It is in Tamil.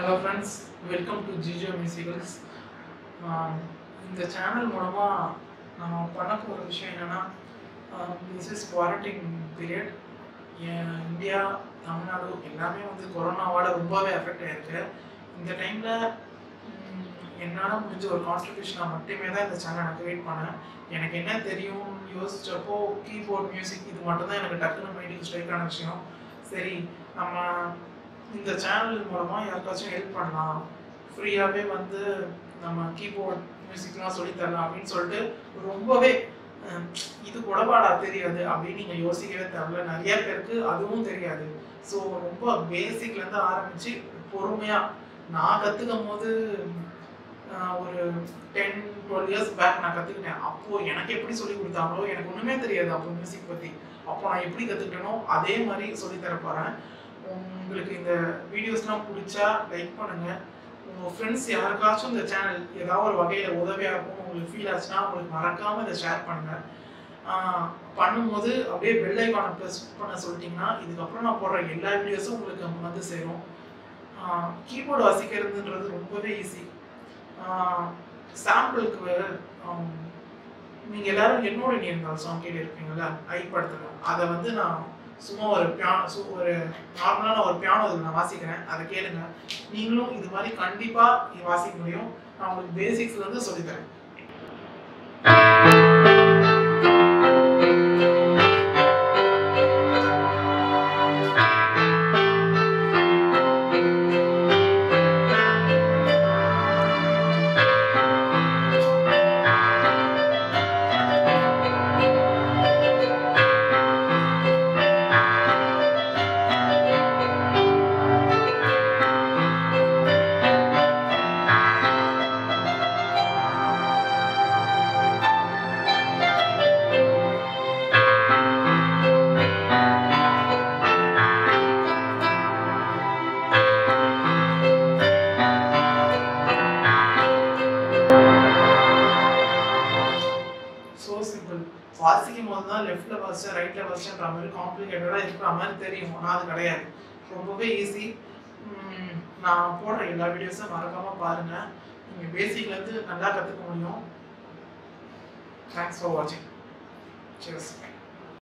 Hello friends welcome to Jijo musicals இந்த சேனல் மூலமாக நான் பண்ண போகிற விஷயம் என்னென்னா this is quarantine period India Tamil Nadu எல்லாமே வந்து கொரோனாவால் ரொம்பவே அஃபெக்ட் ஆயிருக்கு இந்த டைமில் என்னால் முடிஞ்ச ஒரு கான்ஸ்டிபியூஷனாக மட்டுமே தான் இந்த சேனலை நான் கிரியேட் பண்ணேன் எனக்கு என்ன தெரியும் யோசிச்சப்போ கீபோர்ட் மியூசிக் இது மட்டும் தான் எனக்கு டக்குனு மைண்டிங் ஸ்ட்ரைக்கான விஷயம் சரி நம்ம இந்த சேனல் மூலமாக யாருக்காச்சும் ஹெல்ப் பண்ணலாம் ஃப்ரீயாகவே வந்து நம்ம கீபோர்ட் மியூசிக்லாம் சொல்லி தரலாம் அப்படின்னு சொல்லிட்டு ரொம்பவே அஹ், இது கூடவாடா தெரியாது அப்படின்னு நீங்கள் யோசிக்கவே தேவையில்ல நிறைய பேருக்கு அதுவும் தெரியாது ஸோ ரொம்ப பேசிக்லேருந்து ஆரம்பித்து பொறுமையாக நான் கற்றுக்கும் போது அஹ், ஒரு டென் டுவெல் இயர்ஸ் பேக் நான் கற்றுக்கிட்டேன் அப்போது எனக்கு எப்படி சொல்லி கொடுத்தாங்களோ எனக்கு ஒன்றுமே தெரியாது அப்போ மியூசிக் பற்றி அப்போ நான் எப்படி கற்றுக்கிட்டேனோ அதே மாதிரி சொல்லித் தர போகிறேன் உங்களுக்கு இந்த வீடியோஸ்லாம் பிடிச்சா லைக் பண்ணுங்க உங்க ஃப்ரெண்ட்ஸ் யாருக்காச்சும் இந்த சேனல் ஏதாவது ஒரு வகையில உதவியா இருக்கும் உங்களுக்கு ஃபீல் ஆச்சுன்னா உங்களுக்கு மறக்காம இதை ஷேர் பண்ணுங்க ஆஹ் பண்ணும்போது அப்படியே பெல் ஐக்கானை ப்ரெஸ் பண்ண சொல்லிட்டீங்கன்னா இதுக்கப்புறம் நான் போடுற எல்லா வீடியோஸும் உங்களுக்கு வந்து சேரும் கீபோர்டு வாசிக்கிறதுன்றது ரொம்பவே ஈஸி சாம்பிளுக்கு நீங்க எல்லாரும் என்னோட நீங்க சாங் கேட்டு இருப்பீங்கல்ல ஐ படத்துல அதை வந்து நான் சும்மா ஒரு பியானோ சு ஒரு நார்மலான ஒரு பியானோ இதில் நான் வாசிக்கிறேன் அதை கேளுங்க நீங்களும் இது மாதிரி கண்டிப்பா இது வாசிக்க முடியும் நான் உங்களுக்கு பேசிக்ஸ்ல இருந்து சொல்லித்தரேன் ஸோ சிம்பிள் வாசிக்கும் போது தான் லெஃப்ட்ல வாசிச்சா ரைட்ல வாசிச்சன்ற மாதிரி காம்ப்ளிகேட்டடாக இருக்கிற மாதிரி தெரியும் ஆனால் அது கிடையாது ரொம்பவே ஈஸி நான் போடுற எல்லா வீடியோஸும் மறக்காம பாருங்க நீங்கள் பேசிக்ல இருந்து நல்லா கற்றுக்க முடியும் தேங்க்ஸ் ஃபார் வாட்சிங் Cheers.